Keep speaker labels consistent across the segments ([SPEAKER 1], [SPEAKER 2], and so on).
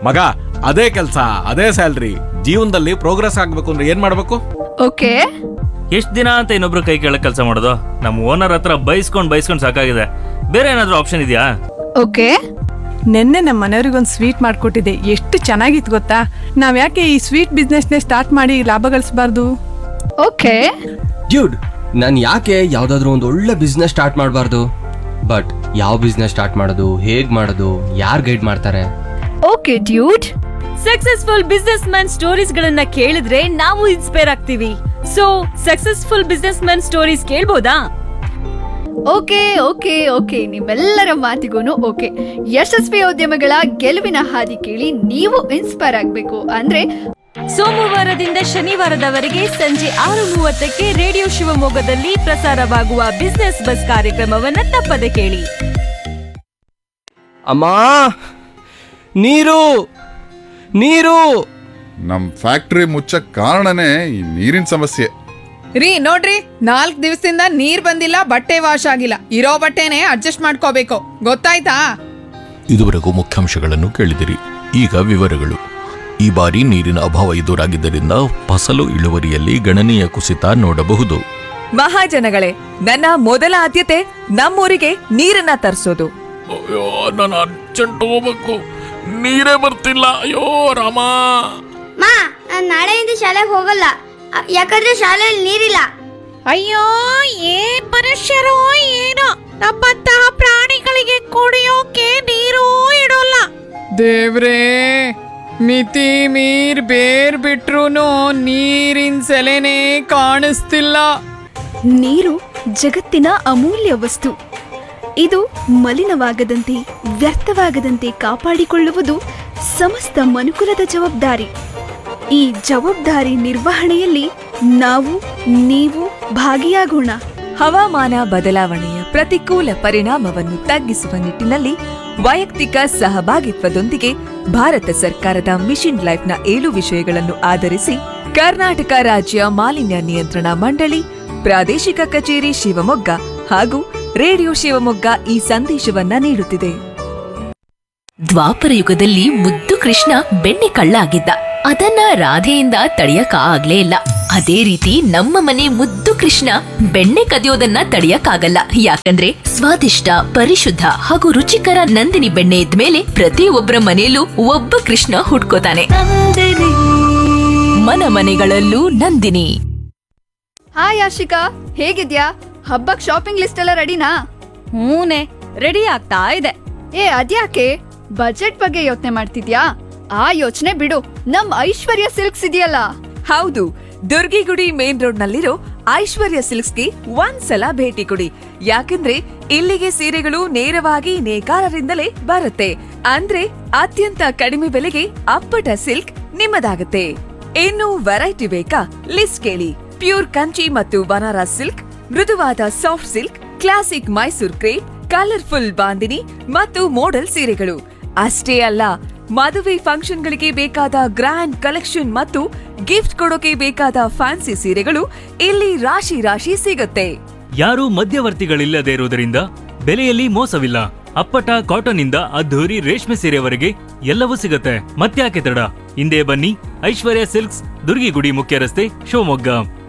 [SPEAKER 1] ಮಗ ಅದೇ ಕೆಲಸ ಅದೇ ಸ್ಯಾಲ್ರಿ ಜೀವನದಲ್ಲಿ ಪ್ರೋಗ್ರೆಸ್ ಆಗ್ಬೇಕು ಅಂದ್ರೆ ಏನ್ ಮಾಡ್ಬೇಕು
[SPEAKER 2] ಓಕೆ
[SPEAKER 3] ಎಷ್ಟ್ ದಿನ ಅಂತ ಇನ್ನೊಬ್ರು ಕೈ ಕೆಳಗ್ ಕೆಲಸ ಮಾಡೋದು ನಮ್ಮ ಓನರ್ ಹತ್ರ ಬೈಸ್ಕೊಂಡ್ ಬೈಸ್ಕೊಂಡ್ ಸಾಕಾಗಿದೆ ಬೇರೆ ಏನಾದ್ರೂ ಆಪ್ಷನ್ ಇದೆಯಾ
[SPEAKER 2] ಓಕೆ
[SPEAKER 4] ನಿನ್ನೆ ನಮ್ಮ ಮನೆಯವ್ರಿಗೊಂದು ಸ್ವೀಟ್ ಮಾಡಿಕೊಟ್ಟಿದ್ದೆ ಎಷ್ಟು ಚೆನ್ನಾಗಿತ್ತು ಗೊತ್ತಾ ನಾವು ಯಾಕೆ ಈ ಸ್ವೀಟ್ ಬಿಸ್ನೆಸ್ನೇ ಸ್ಟಾರ್ಟ್ ಮಾಡಿ ಲಾಭ ಗಳಿಸಬಾರ್ದು
[SPEAKER 2] ಓಕೆ
[SPEAKER 5] ಡ್ಯೂಡ್ ನಾನು ಯಾಕೆ ಯಾವುದಾದ್ರೂ ಒಂದು ಒಳ್ಳೆ ಬಿಸ್ನೆಸ್ ಸ್ಟಾರ್ಟ್ ಮಾಡಬಾರ್ದು ಬಟ್ ಯಾವ ಬಿಸ್ನೆಸ್ ಸ್ಟಾರ್ಟ್ ಮಾಡೋದು ಹೇಗ್ ಮಾಡೋದು ಯಾರು ಗೈಡ್ ಮಾಡ್ತಾರೆ
[SPEAKER 2] okay dude
[SPEAKER 6] successful businessman stories ಗಳನ್ನ ಕೇಳಿದ್ರೆ ನಾವು ಇನ್ಸ್ಪೈರ್ ಆಗ್ತೀವಿ so successful businessman stories ಕೇಳ್ಬೋದಾ
[SPEAKER 2] ಓಕೆ ಓಕೆ ಓಕೆ ನಿಮ್ಮೆಲ್ಲರ ಮಾತಿಗೂ ಓಕೆ ಯಶಸ್ವಿ ಉದ್ಯಮಗಳ ಗೆಲುವಿನ ಹಾದಿ ಕೇಳಿ ನೀವು ಇನ್ಸ್ಪೈರ್ ಆಗಬೇಕು ಅಂದ್ರೆ
[SPEAKER 6] ಸೋಮವಾರದಿಂದ ಶನಿವಾರದವರೆಗೆ ಸಂಜೆ ಆರು ಮೂವತ್ತಕ್ಕೆ ರೇಡಿಯೋ ಶಿವಮೊಗ್ಗದಲ್ಲಿ ಪ್ರಸಾರವಾಗುವ ಬಿಸ್ನೆಸ್ ಬಸ್ ಕಾರ್ಯಕ್ರಮವನ್ನ ತಪ್ಪದೆ ಕೇಳಿ
[SPEAKER 5] ಅಮ್ಮ ನೀರು ನೀರು
[SPEAKER 7] ನಮ್ ಫ್ಯಾಕ್ಟ್ರಿ ಮುಚ್ಚಕ್ ಕಾರಣನೇ ಈ ನೀರಿನ ಸಮಸ್ಯೆ
[SPEAKER 8] ರೀ ನೋಡ್ರಿ ನಾಲ್ಕ್ ದಿವಸದಿಂದ ನೀರ್ ಬಂದಿಲ್ಲ ಬಟ್ಟೆ ವಾಶ್ ಆಗಿಲ್ಲ ಇರೋ ಬಟ್ಟೆನೆ ಅಡ್ಜಸ್ಟ್ ಮಾಡ್ಕೋಬೇಕು ಗೊತ್ತಾಯ್ತಾ
[SPEAKER 9] ಇದುವರೆಗೂ ಮುಖ್ಯಾಂಶಗಳನ್ನು ಕೇಳಿದಿರಿ ಈಗ ವಿವರಗಳು ಈ ಬಾರಿ ನೀರಿನ ಅಭಾವ ಎದುರಾಗಿದ್ದರಿಂದ ಫಸಲು ಇಳುವರಿಯಲ್ಲಿ ಗಣನೀಯ ಕುಸಿತ ನೋಡಬಹುದು
[SPEAKER 10] ಮಹಾಜನಗಳೇ ನನ್ನ ಮೊದಲ ಆದ್ಯತೆ ನಮ್ಮೂರಿಗೆ ನೀರನ್ನ ತರಿಸೋದು
[SPEAKER 9] ಅಯ್ಯೋ ನಾನು ಅರ್ಜೆಂಟ್ ಹೋಗ್ಬೇಕು ನೀರೇ ಬರ್ತಿಲ್ಲ ಅಯ್ಯೋ ರಾಮ
[SPEAKER 11] ಮಾ ನಾನ್ ನಾಳೆಯಿಂದ ಶಾಲೆಗೆ ಹೋಗಲ್ಲ ಅ- ಯಾಕಂದ್ರೆ ಶಾಲೆಯಲ್ಲಿ ನೀರಿಲ್ಲ
[SPEAKER 12] ಅಯ್ಯೋ ಏನ್ ಮನುಷ್ಯರೋ ಏನೋ ನಮ್ಮಂತಹ ಪ್ರಾಣಿಗಳಿಗೆ ಕುಡಿಯೋಕೆ ನೀರು ಇಡೋಲ್ಲ
[SPEAKER 8] ದೇವ್ರೇ ಮಿತಿ ಮೀರ್ ಬೇರ್ ಬಿಟ್ರುನು ನೀರಿನ ಸೆಲೆನೇ ಕಾಣಿಸ್ತಿಲ್ಲ
[SPEAKER 2] ನೀರು ಜಗತ್ತಿನ ಅಮೂಲ್ಯ ವಸ್ತು ಇದು ಮಲಿನವಾಗದಂತೆ ವ್ಯರ್ಥವಾಗದಂತೆ ಕಾಪಾಡಿಕೊಳ್ಳುವುದು ಸಮಸ್ತ ಮನುಕುಲದ ಜವಾಬ್ದಾರಿ ಈ ಜವಾಬ್ದಾರಿ ನಿರ್ವಹಣೆಯಲ್ಲಿ ನಾವು ನೀವು ಭಾಗಿಯಾಗೋಣ
[SPEAKER 10] ಹವಾಮಾನ ಬದಲಾವಣೆಯ ಪ್ರತಿಕೂಲ ಪರಿಣಾಮವನ್ನು ತಗ್ಗಿಸುವ ನಿಟ್ಟಿನಲ್ಲಿ ವೈಯಕ್ತಿಕ ಸಹಭಾಗಿತ್ವದೊಂದಿಗೆ ಭಾರತ ಸರ್ಕಾರದ ಮಿಷನ್ ಲೈಫ್ನ ಏಳು ವಿಷಯಗಳನ್ನು ಆಧರಿಸಿ ಕರ್ನಾಟಕ ರಾಜ್ಯ ಮಾಲಿನ್ಯ ನಿಯಂತ್ರಣ ಮಂಡಳಿ ಪ್ರಾದೇಶಿಕ ಕಚೇರಿ ಶಿವಮೊಗ್ಗ ಹಾಗೂ ರೇಡಿಯೋ ಶಿವಮೊಗ್ಗ ಈ ಸಂದೇಶವನ್ನ ನೀಡುತ್ತಿದೆ
[SPEAKER 13] ದ್ವಾಪರ ಯುಗದಲ್ಲಿ ಮುದ್ದು ಕೃಷ್ಣ ಬೆಣ್ಣೆ ಕಳ್ಳ ಆಗಿದ್ದ ಅದನ್ನ ರಾಧೆಯಿಂದ ತಡೆಯಕ ಆಗ್ಲೇ ಇಲ್ಲ ಅದೇ ರೀತಿ ನಮ್ಮ ಮನೆ ಮುದ್ದು ಕೃಷ್ಣ ಬೆಣ್ಣೆ ಕದಿಯೋದನ್ನ ತಡೆಯಕ್ಕಾಗಲ್ಲ ಯಾಕಂದ್ರೆ ಸ್ವಾದಿಷ್ಟ ಪರಿಶುದ್ಧ ಹಾಗೂ ರುಚಿಕರ ನಂದಿನಿ ಬೆಣ್ಣೆ ಇದ್ಮೇಲೆ ಪ್ರತಿಯೊಬ್ಬರ ಮನೆಯಲ್ಲೂ ಒಬ್ಬ ಕೃಷ್ಣ ಹುಟ್ಕೋತಾನೆ ಮನ ಮನೆಗಳಲ್ಲೂ ನಂದಿನಿ
[SPEAKER 2] ಹಾಯ್ ಆಶಿಕಾ ಹೇಗಿದ್ಯಾ ಹಬ್ಬಕ್ ಶಾಪಿಂಗ್ ಲಿಸ್ಟ್ ಎಲ್ಲ ರೆಡಿನಾ
[SPEAKER 6] ಹೂನೆ ರೆಡಿ ಆಗ್ತಾ ಇದೆ
[SPEAKER 2] ಏ ಅದ್ಯಾಕೆ ಬಜೆಟ್ ಬಗ್ಗೆ ಯೋಚನೆ ಮಾಡ್ತಿದ್ಯಾ ಆ ಯೋಚನೆ ಬಿಡು ನಮ್ ಐಶ್ವರ್ಯ ಸಿಲ್ಕ್ಸ್ ಇದೆಯಲ್ಲ
[SPEAKER 10] ಹೌದು ದುರ್ಗಿಗುಡಿ ಮೇನ್ ರೋಡ್ ನಲ್ಲಿರೋ ಐಶ್ವರ್ಯ ಸಿಲ್ಕ್ಸ್ಗೆ ಒಂದ್ಸಲ ಭೇಟಿ ಕೊಡಿ ಯಾಕಂದ್ರೆ ಇಲ್ಲಿಗೆ ಸೀರೆಗಳು ನೇರವಾಗಿ ನೇಕಾರರಿಂದಲೇ ಬರುತ್ತೆ ಅಂದ್ರೆ ಅತ್ಯಂತ ಕಡಿಮೆ ಬೆಲೆಗೆ ಅಪ್ಪಟ ಸಿಲ್ಕ್ ನಿಮ್ಮದಾಗುತ್ತೆ ಇನ್ನು ವೆರೈಟಿ ಬೇಕಾ ಲಿಸ್ಟ್ ಕೇಳಿ ಪ್ಯೂರ್ ಕಂಚಿ ಮತ್ತು ಬನಾರಸ್ ಸಿಲ್ಕ್ ಮೃದುವಾದ soft silk classic Mysore crepe colourful bandhani ಮತ್ತು ಮೋಡಲ್ ಸೀರೆಗಳು ಅಷ್ಟೇ ಅಲ್ಲ ಮದುವೆ ಫಂಕ್ಷನ್ಗಳಿಗೆ ಬೇಕಾದ ಗ್ರ್ಯಾಂಡ್ ಕಲೆಕ್ಷನ್ ಮತ್ತು ಗಿಫ್ಟ್ ಕೊಡೋಕೆ ಬೇಕಾದ ಫ್ಯಾನ್ಸಿ ಸೀರೆಗಳು ಇಲ್ಲಿ ರಾಶಿ ರಾಶಿ ಸಿಗುತ್ತೆ
[SPEAKER 3] ಯಾರೂ ಮಧ್ಯವರ್ತಿಗಳಿಲ್ಲದೆ ಇರುವುದರಿಂದ ಬೆಲೆಯಲ್ಲಿ ಮೋಸವಿಲ್ಲ ಅಪ್ಪಟ ಕಾಟನ್ ಇಂದ ಅದ್ಧೂರಿ ರೇಷ್ಮೆ ಸೀರೆವರೆಗೆ ಎಲ್ಲವೂ ಸಿಗುತ್ತೆ ಮತ್ತ್ಯಾಕೆ ತಡ ಹಿಂದೆ ಬನ್ನಿ ಐಶ್ವರ್ಯ ಸಿಲ್ಕ್ಸ್ ದುರ್ಗಿಗುಡಿ ಮುಖ್ಯ ರಸ್ತೆ ಶಿವಮೊಗ್ಗ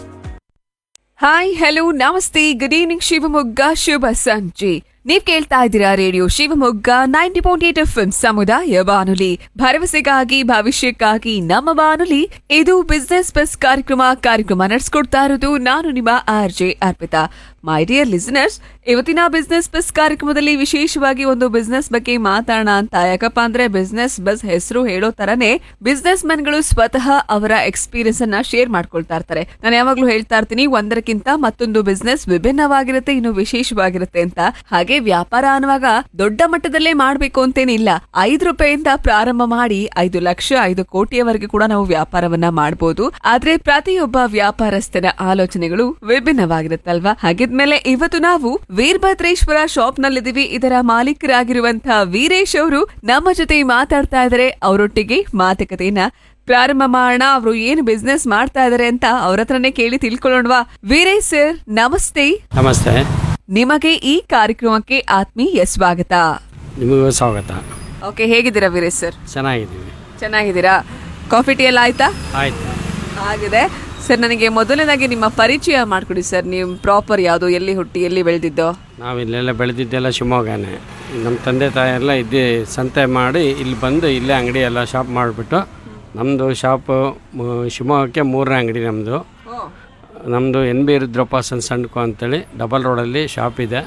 [SPEAKER 10] ಹಾಯ್ ಹಲೋ ನಮಸ್ತೆ ಗುಡ್ ಈವ್ನಿಂಗ್ ಶಿವಮೊಗ್ಗ ಶುಭ ಸಂಜೆ ನೀವ್ ಕೇಳ್ತಾ ಇದ್ದೀರಾ radio Shivamogga ninety point eight F ಸಮುದಾಯ ಬಾನುಲಿ ಭರವಸೆಗಾಗಿ ಭವಿಷ್ಯಕ್ಕಾಗಿ ನಮ್ಮ ಬಾನುಲಿ ಇದು ಬಿಸ್ನೆಸ್ ಬಸ್ ಕಾರ್ಯಕ್ರಮ ಕಾರ್ಯಕ್ರಮ ನಡೆಸ್ಕೊಡ್ತಾ ಇರೋದು ನಾನು ನಿಮ್ಮ R J Arpita my dear listeners ಇವತ್ತಿನ ಬಿಸ್ನೆಸ್ ಬಸ್ ಕಾರ್ಯಕ್ರಮದಲ್ಲಿ ವಿಶೇಷವಾಗಿ ಒಂದು ಬಿಸ್ನೆಸ್ ಬಗ್ಗೆ ಮಾತಾಡೋಣ ಅಂತ ಯಾಕಪ್ಪ ಅಂದ್ರೆ ಬಿಸ್ನೆಸ್ ಬಸ್ ಹೆಸರು ಹೇಳೋ ತರನೇ ಬಿಸ್ನೆಸ್ ಗಳು ಸ್ವತಃ ಅವರ ಎಕ್ಸ್ಪೀರಿಯನ್ಸ್ ಅನ್ನ ಶೇರ್ ಮಾಡ್ಕೊಳ್ತಾ ಇರ್ತಾರೆ ನಾನು ಯಾವಾಗ್ಲೂ ಹೇಳ್ತಾ ಇರ್ತೀನಿ ಒಂದರಕ್ಕಿಂತ ಮತ್ತೊಂದು ಬಿಸ್ನೆಸ್ ವಿಭಿನ್ನವಾಗಿರುತ್ತೆ ಇನ್ನು ವಿಶೇಷವಾಗಿರುತ್ತೆ ಅಂತ ಹಾಗೆ ವ್ಯಾಪಾರ ಅನ್ನುವಾಗ ದೊಡ್ಡ ಮಟ್ಟದಲ್ಲೇ ಮಾಡ್ಬೇಕು ಅಂತೇನಿಲ್ಲ ಐದು ರೂಪಾಯಿಂದ ಪ್ರಾರಂಭ ಮಾಡಿ ಐದು ಲಕ್ಷ ಐದು ಕೋಟಿಯವರೆಗೆ ಕೂಡ ನಾವು ವ್ಯಾಪಾರವನ್ನ ಮಾಡಬಹುದು ಆದ್ರೆ ಪ್ರತಿಯೊಬ್ಬ ವ್ಯಾಪಾರಸ್ಥನ ಆಲೋಚನೆಗಳು ವಿಭಿನ್ನವಾಗಿರುತ್ತಲ್ವಾ ಹಾಗಿದ್ಮೇಲೆ ಇವತ್ತು ನಾವು ವೀರಭದ್ರೇಶ್ವರ ಶಾಪ್ ನಲ್ಲಿದ್ದೀವಿ ಇದರ ಮಾಲೀಕರಾಗಿರುವಂತಹ ವೀರೇಶ್ ಅವರು ನಮ್ಮ ಜೊತೆ ಮಾತಾಡ್ತಾ ಇದ್ದಾರೆ ಅವರೊಟ್ಟಿಗೆ ಮಾತುಕತೆಯನ್ನ ಪ್ರಾರಂಭ ಮಾಡೋಣ ಅವರು ಏನು ಬಿಸ್ನೆಸ್ ಮಾಡ್ತಾ ಇದಾರೆ ಅಂತ ಅವ್ರ ಹತ್ರನೇ ಕೇಳಿ ತಿಳ್ಕೊಳ್ಳೋಣವಾ ವೀರೇಶ್ ಸರ್ ನಮಸ್ತೆ
[SPEAKER 14] ನಮಸ್ತೆ
[SPEAKER 10] ನಿಮಗೆ ಈ ಕಾರ್ಯಕ್ರಮಕ್ಕೆ ಆತ್ಮೀಯ ಸ್ವಾಗತ
[SPEAKER 14] ನಿಮಗೂ ಸ್ವಾಗತ
[SPEAKER 10] ಓಕೆ ಹೇಗಿದ್ದೀರಾ ವೀರೇಶ್ ಸರ್
[SPEAKER 14] ಚೆನ್ನಾಗಿದ್ದೀವಿ
[SPEAKER 10] ಚೆನ್ನಾಗಿದ್ದೀರಾ ಕಾಫಿ ಟೀ ಎಲ್ಲ ಆಯ್ತಾ
[SPEAKER 14] ಆಯ್ತು
[SPEAKER 10] ಆಗಿದೆ ಸರ್ ನನಗೆ ಮೊದಲನೇದಾಗಿ ನಿಮ್ಮ ಪರಿಚಯ ಮಾಡಿಕೊಡಿ ಸರ್ ನೀವು ಪ್ರಾಪರ್ ಯಾವುದು ಎಲ್ಲಿ ಹುಟ್ಟಿ ಎಲ್ಲಿ ಬೆಳೆದಿದ್ದೋ
[SPEAKER 14] ನಾವು ಇಲ್ಲೆಲ್ಲ ಬೆಳೆದಿದ್ದೆಲ್ಲ ಶಿವಮೊಗ್ಗನೇ ನಮ್ಮ ತಂದೆ ತಾಯಿ ಎಲ್ಲ ಇದ್ದೇ ಸಂತೆ ಮಾಡಿ ಇಲ್ಲಿ ಬಂದು ಇಲ್ಲೇ ಅಂಗಡಿ ಎಲ್ಲ ಶಾಪ್ ಮಾಡಿಬಿಟ್ಟು ನಮ್ಮದು ಶಾಪು ಮ- ಶಿವಮೊಗ್ಗಕ್ಕೆ ಮೂರನೇ ಅಂಗಡಿ ನಮ್ಮದು ನಮ್ಮದು ಎನ್ ಬಿ ರುದ್ರಪ್ಪ ಸಣ್ಣ ಸಣ್ಣಕು ಅಂತೇಳಿ ಡಬಲ್ ರೋಡಲ್ಲಿ ಶಾಪ್ ಇದೆ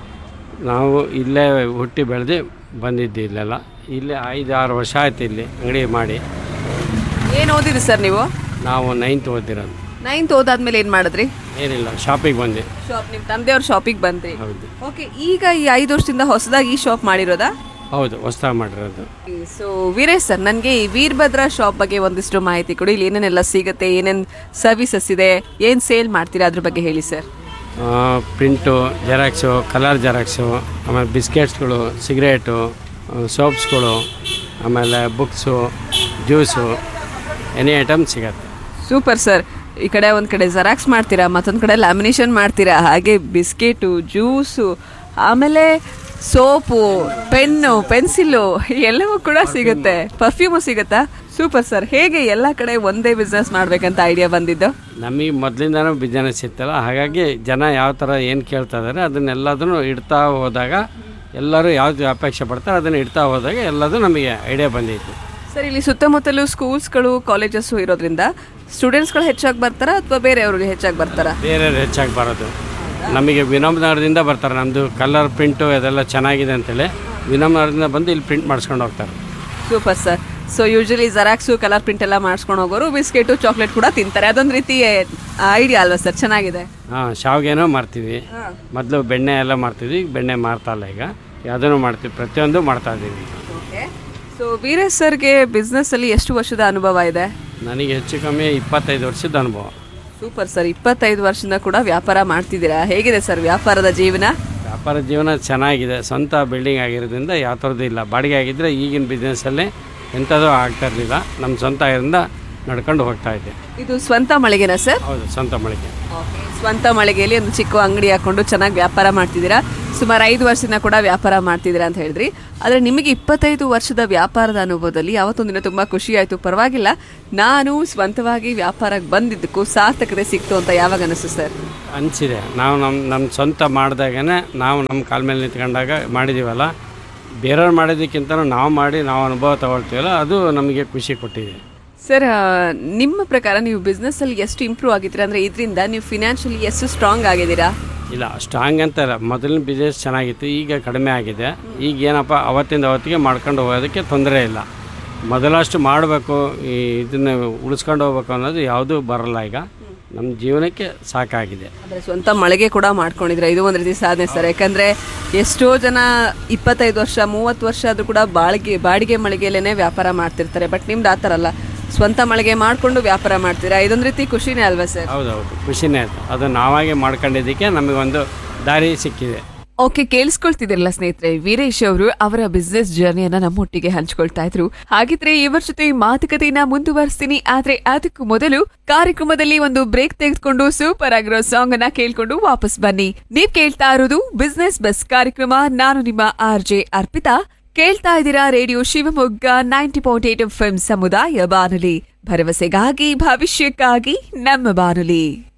[SPEAKER 14] ನಾವು ಇಲ್ಲೇ ಹುಟ್ಟಿ ಬೆಳೆದು ಬಂದಿದ್ದು ಇಲ್ಲೆಲ್ಲ ಇಲ್ಲೇ ಐದು ಆರು ವರ್ಷ ಆಯ್ತು ಇಲ್ಲಿ ಅಂಗಡಿ ಮಾಡಿ
[SPEAKER 10] ಏನು ಓದಿದ್ರಿ ಸರ್ ನೀವು
[SPEAKER 14] ನಾವು ನೈನ್ತ್ ಓದಿರೋದು
[SPEAKER 10] ನೈನ್ತ್ ಓದಾದ್ಮೇಲೆ ಏನು ಮಾಡಿದ್ರಿ
[SPEAKER 14] ಏನಿಲ್ಲ ಶಾಪಿಗೆ ಬಂದೆ
[SPEAKER 10] ಶಾಪ್ ನಿಮ್ಮ ತಂದೆಯವ್ರ ಶಾಪಿಗೆ ಬಂದ್ರಿ
[SPEAKER 14] ಹೌದು
[SPEAKER 10] ಓಕೆ ಈಗ ಈ ಐದು ವರ್ಷದಿಂದ ಹೊಸದಾಗಿ ಈ ಶಾಪ್ ಮಾಡಿರೋದಾ
[SPEAKER 14] ಹೌದು ಹೊಸ್ದಾಗಿ ಮಾಡಿರೋದು
[SPEAKER 10] ಸೊ ವೀರೇಶ್ ಸರ್ ನನಗೆ ಈ ವೀರಭದ್ರ ಶಾಪ್ ಬಗ್ಗೆ ಒಂದಿಷ್ಟು ಮಾಹಿತಿ ಕೊಡಿ ಇಲ್ಲಿ ಏನೇನೆಲ್ಲ ಸಿಗುತ್ತೆ ಏನೇನು ಸರ್ವಿಸಸ್ ಇದೆ ಏನು ಸೇಲ್ ಮಾಡ್ತೀರಾ ಅದ್ರ ಬಗ್ಗೆ ಹೇಳಿ sir
[SPEAKER 14] print xerox colour xerox ಆಮೇಲೆ ಬಿಸ್ಕೆಟ್ಸ್ಗಳು ಸಿಗರೇಟು ಸೋಪ್ಸ್ಗಳು ಆಮೇಲೆ ಬುಕ್ಸು ಜ್ಯೂಸು ಎನಿ ಐಟಮ್ ಸಿಗತ್ತೆ
[SPEAKER 10] ಸೂಪರ್ ಸರ್ ಈ ಕಡೆ ಒಂದು ಕಡೆ ಜೆರಾಕ್ಸ್ ಮಾಡ್ತೀರಾ ಮತ್ತೊಂದು ಕಡೆ ಲ್ಯಾಮಿನೇಷನ್ ಮಾಡ್ತೀರಾ ಹಾಗೆ ಬಿಸ್ಕೆಟು ಜ್ಯೂಸು ಆಮೇಲೆ ಸೋಪು ಪೆನ್ನು ಪೆನ್ಸಿಲ್ಲು ಎಲ್ಲವೂ ಕೂಡ ಸಿಗುತ್ತೆ ಪರ್ಫ್ಯೂಮು ಸಿಗುತ್ತಾ ಸೂಪರ್ ಸರ್ ಹೇಗೆ ಎಲ್ಲ ಕಡೆ ಒಂದೇ ಬಿಸ್ನೆಸ್ ಮಾಡ್ಬೇಕಂತ ಐಡಿಯಾ ಬಂದಿದ್ದು
[SPEAKER 14] ನಮಗೆ ಮೊದಲಿಂದನೂ ಬಿಸ್ನೆಸ್ ಇತ್ತಲ್ಲ ಹಾಗಾಗಿ ಜನ ಯಾವ ಥರ ಏನು ಕೇಳ್ತಾ ಇದ್ದಾರೆ ಅದನ್ನೆಲ್ಲದನ್ನು ಇಡ್ತಾ ಹೋದಾಗ ಎಲ್ಲರೂ ಯಾವ್ದು ಅಪೇಕ್ಷೆ ಪಡ್ತಾರೆ ಅದನ್ನು ಇಡ್ತಾ ಹೋದಾಗ ಎಲ್ಲದೂ ನಮಗೆ ಐಡಿಯಾ ಬಂದೈತಿ
[SPEAKER 10] ಸರ್ ಇಲ್ಲಿ ಸುತ್ತಮುತ್ತಲು ಸ್ಕೂಲ್ಸ್ಗಳು ಕಾಲೇಜಸ್ಸು ಇರೋದ್ರಿಂದ ಸ್ಟೂಡೆಂಟ್ಸ್ಗಳು ಹೆಚ್ಚಾಗಿ ಬರ್ತಾರಾ ಅಥವಾ ಬೇರೆಯವರು ಹೆಚ್ಚಾಗಿ ಬರ್ತಾರಾ
[SPEAKER 14] ಬೇರೆಯವ್ರು ಹೆಚ್ಚಾಗಿ ಬರೋದು ನಮಗೆ ವಿನಮ್ನಗರದಿಂದ ಬರ್ತಾರೆ ನಮ್ಮದು ಕಲರ್ ಪ್ರಿಂಟು ಅದೆಲ್ಲ ಚೆನ್ನಾಗಿದೆ ಅಂತೇಳಿ ವಿನಮ್ನಗರದಿಂದ ಬಂದು ಇಲ್ಲಿ ಪ್ರಿಂಟ್ ಮಾಡಿಸ್ಕೊಂಡು ಹೋಗ್ತಾರೆ
[SPEAKER 10] super sir so usually xerox colour print ಎಲ್ಲ ಮಾಡಿಸ್ಕೊಂಡು ಹೋಗೋರು ಬಿಸ್ಕೆಟು ಚಾಕ್ಲೇಟ್ ಕೂಡ ತಿಂತಾರೆ ಅದೊಂದು ರೀತಿ ಐಡಿಯಾ ಅಲ್ವಾ ಸರ್ ಚೆನ್ನಾಗಿದೆ
[SPEAKER 14] ಹಾಂ ಶಾವಿಗೆನೂ ಮಾರ್ತೀವಿ ಮೊದಲು ಬೆಣ್ಣೆ ಎಲ್ಲ ಮಾರ್ತಿದ್ವಿ ಈಗ ಬೆಣ್ಣೆ ಮಾರ್ತಾ ಇಲ್ಲ ಈಗ ಅದನ್ನು ಮಾಡ್ತೀವಿ ಪ್ರತಿಯೊಂದು ಮಾಡ್ತಾ ಇದ್ದೀವಿ
[SPEAKER 10] ಓಕೆ ಸೊ ವೀರೇಶ್ ಸರ್ಗೆ ಬಿಸ್ನೆಸ್ಸಲ್ಲಿ ಎಷ್ಟು ವರ್ಷದ ಅನುಭವ ಇದೆ
[SPEAKER 14] ನನಗೆ ಹೆಚ್ಚು ಕಮ್ಮಿ ಇಪ್ಪತ್ತೈದು ವರ್ಷದ ಅನುಭವ
[SPEAKER 10] ಸೂಪರ್ ಸರ್ ಇಪ್ಪತ್ತೈದು ವರ್ಷದಿಂದ ಕೂಡ ವ್ಯಾಪಾರ ಮಾಡ್ತಿದ್ದೀರಾ ಹೇಗಿದೆ ಸರ್ ವ್ಯಾಪಾರದ ಜೀವನ
[SPEAKER 14] ವ್ಯಾಪಾರ ಜೀವನ ಚೆನ್ನಾಗಿದೆ ಸ್ವಂತ ಬಿಲ್ಡಿಂಗ್ ಆಗಿರೋದ್ರಿಂದ ಯಾವ ಥರದ್ದು ಇಲ್ಲ ಬಾಡಿಗೆ ಆಗಿದ್ದರೆ ಈಗಿನ ಬಿಸ್ನೆಸ್ಸಲ್ಲಿ ಎಂಥದ್ದು ಆಗ್ತಾ ಇರಲಿಲ್ಲ ನಮ್ಮ ಸ್ವಂತ ಇದರಿಂದ ನಡ್ಕೊಂಡು ಹೋಗ್ತಾ ಇದ್ದೆ
[SPEAKER 10] ಇದು ಸ್ವಂತ ಮಳಿಗೆನಾ ಸರ್
[SPEAKER 14] ಹೌದು ಸ್ವಂತ ಮಳಿಗೆ
[SPEAKER 10] ಸ್ವಂತ ಮಳಿಗೆಯಲ್ಲಿ ಒಂದು ಚಿಕ್ಕ ಅಂಗಡಿ ಹಾಕೊಂಡು ಚೆನ್ನಾಗಿ ವ್ಯಾಪಾರ ಮಾಡ್ತಿದ್ದೀರಾ ಸುಮಾರು ಐದು ವರ್ಷದಿಂದ ಕೂಡ ವ್ಯಾಪಾರ ಮಾಡ್ತಿದ್ದೀರಾ ಅಂತ ಹೇಳಿದ್ರಿ ಆದರೆ ನಿಮಗೆ ಇಪ್ಪತ್ತೈದು ವರ್ಷದ ವ್ಯಾಪಾರದ ಅನುಭವದಲ್ಲಿ ಯಾವತ್ತೊಂದಿನ ತುಂಬ ಖುಷಿ ಆಯಿತು ಪರವಾಗಿಲ್ಲ ನಾನು ಸ್ವಂತವಾಗಿ ವ್ಯಾಪಾರಕ್ಕೆ ಬಂದಿದ್ದಕ್ಕೂ ಸಾರ್ಥಕತೆ ಸಿಕ್ತು ಅಂತ ಯಾವಾಗ ಅನಿಸ್ತು ಸರ್
[SPEAKER 14] ಅನಿಸಿದೆ ನಾವು ನಮ್ಮ ನಮ್ಮ ಸ್ವಂತ ಮಾಡಿದಾಗೇ ನಾವು ನಮ್ಮ ಕಾಲ ಮೇಲೆ ನಿಂತ್ಕೊಂಡಾಗ ಮಾಡಿದ್ದೀವಲ್ಲ ಬೇರೆಯವ್ರು ಮಾಡೋದಕ್ಕಿಂತ ನಾವು ಮಾಡಿ ನಾವು ಅನುಭವ ತಗೊಳ್ತೀವಲ್ಲ ಅದು ನಮಗೆ ಖುಷಿ ಕೊಟ್ಟಿದೆ
[SPEAKER 10] ಸರ್ ಆ, ನಿಮ್ಮ ಪ್ರಕಾರ ನೀವು ಬಿಸ್ನೆಸ್ಸಲ್ಲಿ ಎಷ್ಟು ಇಂಪ್ರೂವ್ ಆಗಿದ್ದೀರಾ ಅಂದರೆ ಇದರಿಂದ ನೀವು ಫಿನಾನ್ಷಿಯಲಿ ಎಷ್ಟು ಸ್ಟ್ರಾಂಗ್ ಆಗಿದ್ದೀರಾ
[SPEAKER 14] ಇಲ್ಲ ಸ್ಟ್ರಾಂಗ್ ಅಂತ ಇಲ್ಲ ಮೊದಲಿನ ಬಿಸ್ನೆಸ್ ಚೆನ್ನಾಗಿತ್ತು ಈಗ ಕಡಿಮೆ ಆಗಿದೆ ಈಗ ಏನಪ್ಪ ಅವತ್ತಿಂದ ಅವತ್ತಿಗೆ ಮಾಡ್ಕೊಂಡು ಹೋಗೋದಕ್ಕೆ ತೊಂದರೆ ಇಲ್ಲ ಮೊದಲಷ್ಟು ಮಾಡಬೇಕು ಈ ಇದನ್ನು ಉಳಿಸ್ಕೊಂಡು ಹೋಗ್ಬೇಕು ಅನ್ನೋದು ಯಾವುದೂ ಬರಲ್ಲ ಈಗ ನಮ್ಮ ಜೀವನಕ್ಕೆ ಸಾಕಾಗಿದೆ
[SPEAKER 10] ಅಂದರೆ ಸ್ವಂತ ಮಳಿಗೆ ಕೂಡ ಮಾಡ್ಕೊಂಡಿದ್ರೆ ಇದು ಒಂದು ರೀತಿ ಸಾಧನೆ ಸರ್ ಯಾಕಂದರೆ ಎಷ್ಟೋ ಜನ ಇಪ್ಪತ್ತೈದು ವರ್ಷ ಮೂವತ್ತು ವರ್ಷ ಆದರೂ ಕೂಡ ಬಾಳಿಗೆ ಬಾಡಿಗೆ ಮಳಿಗೆಯಲ್ಲೇ ವ್ಯಾಪಾರ ಮಾಡ್ತಿರ್ತಾರೆ ಬಟ್ ನಿಮ್ದು ಆ ಥರ ಅಲ್ಲ ಸ್ವಂತ ಮಳಿಗೆ ಮಾಡಿಕೊಂಡು ವ್ಯಾಪಾರ ಮಾಡ್ತೀರಾ ಇದೊಂದು ರೀತಿ ಖುಷಿನೇ ಅಲ್ವಾ ಸರ್
[SPEAKER 14] ಹೌದೌದು ಖುಷಿನೇ ಆಯಿತು ಅದು ನಾವಾಗೆ ಮಾಡ್ಕೊಂಡಿದ್ದಕ್ಕೆ ನಮಗೊಂದು ದಾರಿ ಸಿಕ್ಕಿದೆ
[SPEAKER 10] ಓಕೆ ಕೇಳಿಸ್ಕೊಳ್ತಿದ್ರಲ್ಲ ಸ್ನೇಹಿತರೆ ವೀರೇಶ್ ಅವರು ಅವರ ಬಿಸ್ನೆಸ್ ಜರ್ನಿಯನ್ನ ನಮ್ಮೊಟ್ಟಿಗೆ ಹಂಚ್ಕೊಳ್ತಾ ಇದ್ರು ಹಾಗಿದ್ರೆ ಇವರ ಜೊತೆ ಮಾತುಕತೆಯನ್ನ ಮುಂದುವರಿಸ್ತೀನಿ ಆದ್ರೆ ಅದಕ್ಕೂ ಮೊದಲು ಕಾರ್ಯಕ್ರಮದಲ್ಲಿ ಒಂದು ಬ್ರೇಕ್ ತೆಗೆದುಕೊಂಡು ಸೂಪರ್ ಆಗಿರೋ ಸಾಂಗ್ ಅನ್ನ ಕೇಳ್ಕೊಂಡು ವಾಪಸ್ ಬನ್ನಿ ನೀವ್ ಕೇಳ್ತಾ ಇರೋದು ಬಿಸ್ನೆಸ್ ಬಸ್ ಕಾರ್ಯಕ್ರಮ ನಾನು ನಿಮ್ಮ ಆರ್ ಜೆ ಅರ್ಪಿತಾ ಕೇಳ್ತಾ ಇದ್ದೀರಾ radio Shivamogga ninety point eight F ಸಮುದಾಯ ಬಾನುಲಿ ಭರವಸೆಗಾಗಿ ಭವಿಷ್ಯಕ್ಕಾಗಿ ನಮ್ಮ ಬಾನುಲಿ